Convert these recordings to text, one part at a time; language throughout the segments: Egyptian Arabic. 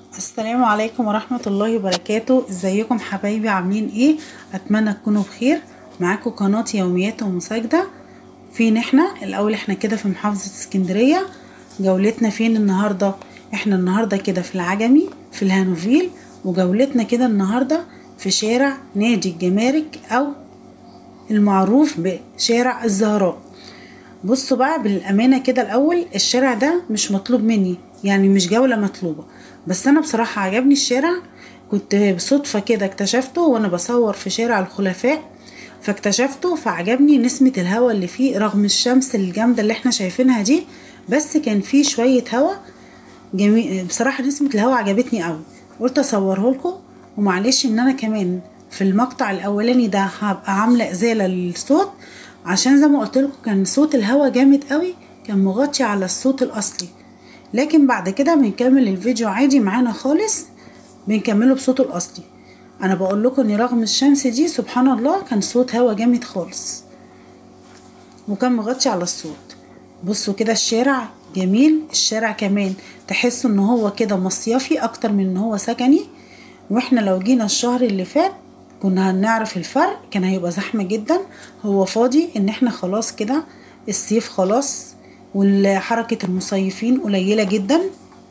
السلام عليكم ورحمة الله وبركاته ازيكم حبايبي عاملين ايه اتمنى تكونوا بخير معاكم قناة يوميات ومساجدة فين احنا الاول احنا كده في محافظة اسكندرية جولتنا فين النهاردة احنا النهاردة كده في العجمي في الهانوفيل وجولتنا كده النهاردة في شارع نادي الجمارك او المعروف بشارع الزهراء بصوا بقى بالامانه كده الاول الشارع ده مش مطلوب مني يعني مش جوله مطلوبه بس انا بصراحه عجبني الشارع كنت بصدفه كده اكتشفته وانا بصور في شارع الخلفاء فاكتشفته فعجبني نسمه الهواء اللي فيه رغم الشمس الجامده اللي احنا شايفينها دي بس كان فيه شويه هواء جميل بصراحه نسمه الهواء عجبتني قوي قلت اصوره لكم ومعلش ان انا كمان في المقطع الاولاني ده هبقى عامله ازاله للصوت عشان زي ما قلت لكم كان صوت الهوا جامد قوي كان مغطي على الصوت الاصلي لكن بعد كده بنكمل الفيديو عادي معانا خالص بنكمله بصوته الاصلي انا بقول لكم ان رغم الشمس دي سبحان الله كان صوت هوا جامد خالص وكان مغطي على الصوت بصوا كده الشارع جميل الشارع كمان تحسوا ان هو كده مصيفي اكتر من ان هو سكني واحنا لو جينا الشهر اللي فات كنا هنعرف الفرق كان هيبقى زحمة جدا هو فاضي ان احنا خلاص كده الصيف خلاص وحركة المصيفين قليلة جدا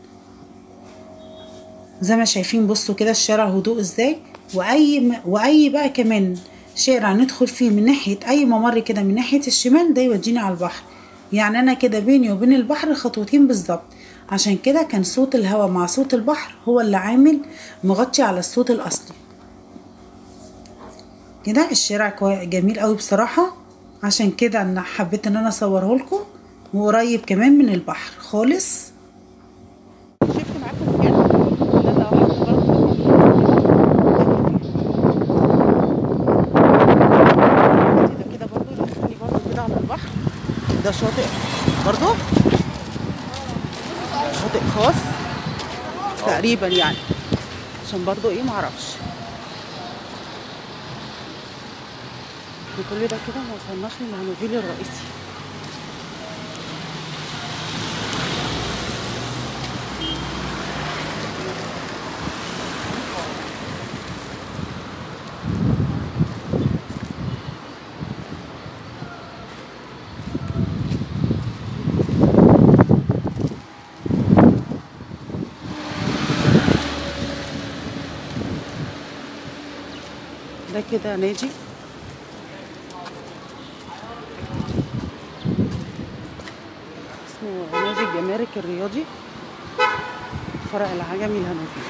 زي ما شايفين بصوا كده الشارع هدوء ازاي واي واي بقى كمان شارع ندخل فيه من ناحية اي ممر كده من ناحية الشمال ده يوديني على البحر يعني انا كده بيني وبين البحر خطوتين بالظبط عشان كده كان صوت الهواء مع صوت البحر هو اللي عامل مغطي على الصوت الاصلي كده الشارع جميل قوي بصراحة عشان كده انا حبيت ان انا اصوره لكم وقريب كمان من البحر خالص شفت معاكم بجد ده لو حد برضه ده كده برضه يدخلني برضه كده على البحر ده شاطئ برضه شاطئ خاص تقريبا يعني عشان برضه ايه معرفش وكل ده كده ما وصلناش للهانوفيل الرئيسي ده كده نادي اسمه نادي الجمارك الرياضي فرع العجمي الهنوفي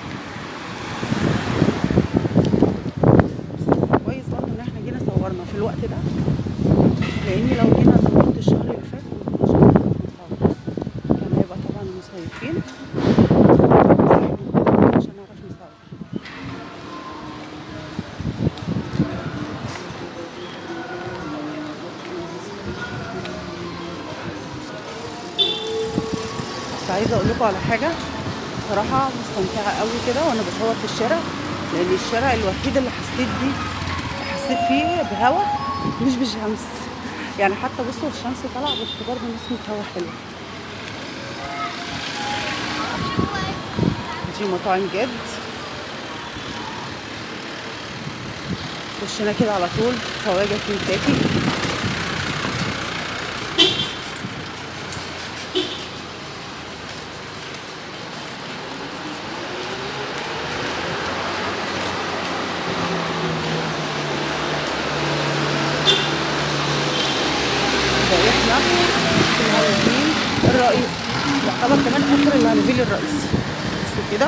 كويس برضه ان احنا جينا صورنا في الوقت ده لاني لو جينا صورت الشهر اللي فات مكناش هنعرف نصور كان هيبقى طبعا المصيفين مش هنعرف نصور بس عايزه اقول لكم على حاجه بصراحه مستمتعه قوي كده وانا بصور في الشارع لان الشارع الوحيد اللي حسيت بيه حسيت فيه بهوا مش بشمس يعني حتى بصوا الشمس طالعه بس برضه نسمه هوا حلوه دي مطاعم جد وشنا كده على طول خواجه كنتاكي احنا في الهانوفيل الرئيسي يعتبر كمان اخر الهانوفيل الرئيسي بس كده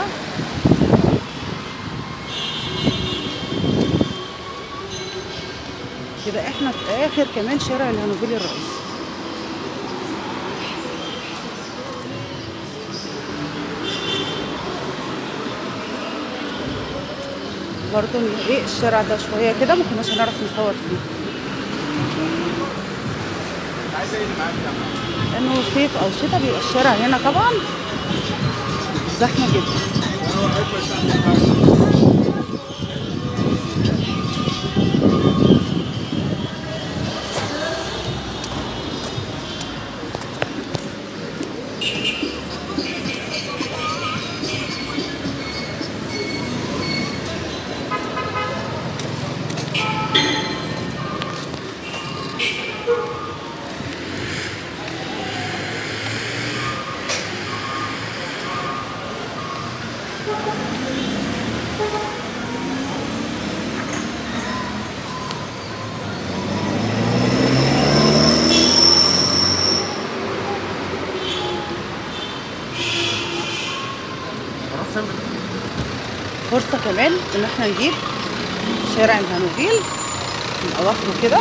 كده احنا في اخر كمان شارع الهانوفيل الرئيسي برضه ايه الشارع ده شويه كده ما كناش هنعرف نصور فيه لانه صيف او شتاء بيبقى الشارع هنا طبعا زحمه جدا فرصة كمان ان احنا نجيب شارع الهانوفيل من اواخره كده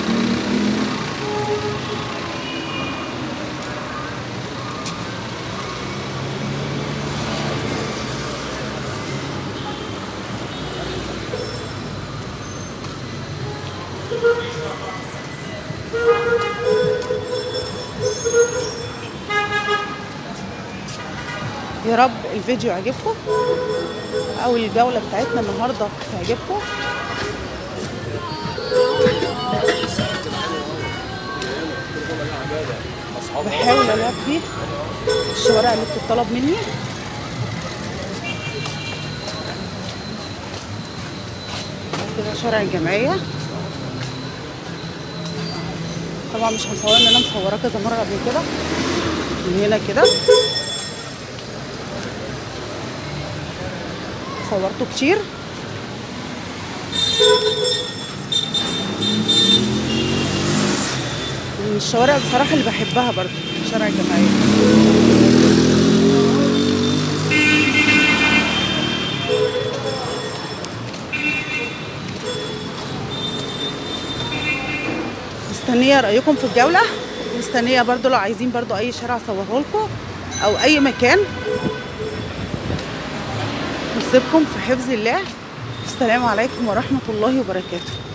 يا رب الفيديو يعجبكم او الجولة بتاعتنا النهاردة تعجبكم بحاول الفي الشوارع اللي بتطلب مني كده شارع الجمعية طبعا مش هنصور ان انا مصوراه كذا مرة قبل كده من هنا كده صورته كتير من الشوارع بصراحة اللي بحبها برضو شارع الجمعية مستنية رأيكم في الجولة مستنية برضو لو عايزين برضو أي شارع أصوره لكم أو أي مكان نسيبكم في حفظ الله السلام عليكم ورحمة الله وبركاته